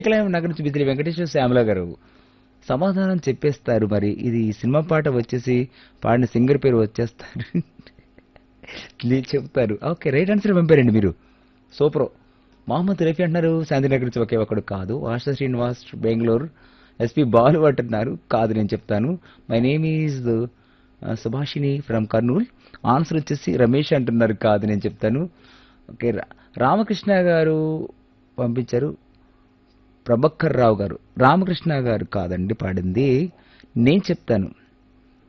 ఏకలవ్యం నగర్ నుంచి బిజిలి వెంకటేశ్వర శ్యామల గారు సమాధానం చెప్పేస్తారు మరి ఇది సినిమా పాట వచ్చేసి పాడిన సింగర్ పేరు వచ్చేస్తారు లే- చెప్తారు ఓకే రైట్ ఆన్సర్ పంపారండి మీరు సూపర్ మహమ్మద్ రఫీ అంటున్నారు శాంతినగర్ నుంచి ఒకే ఒకడు కాదు ఆశా శ్రీనివాస్ బెంగళూరు ఎస్పీ బాలు అంటున్నారు కాదు నేను చెప్తాను my name is Subhashini from Kurnool answer వచ్చేసి రమేష్ అంటున్నారు కాదు నేను చెప్తాను ఓకే రా- రామకృష్ణ గారు పంపించారు ప్రభక్కర్ రావు గారు రామకృష్ణ గారు కాదండి పాడింది నేను చెప్తాను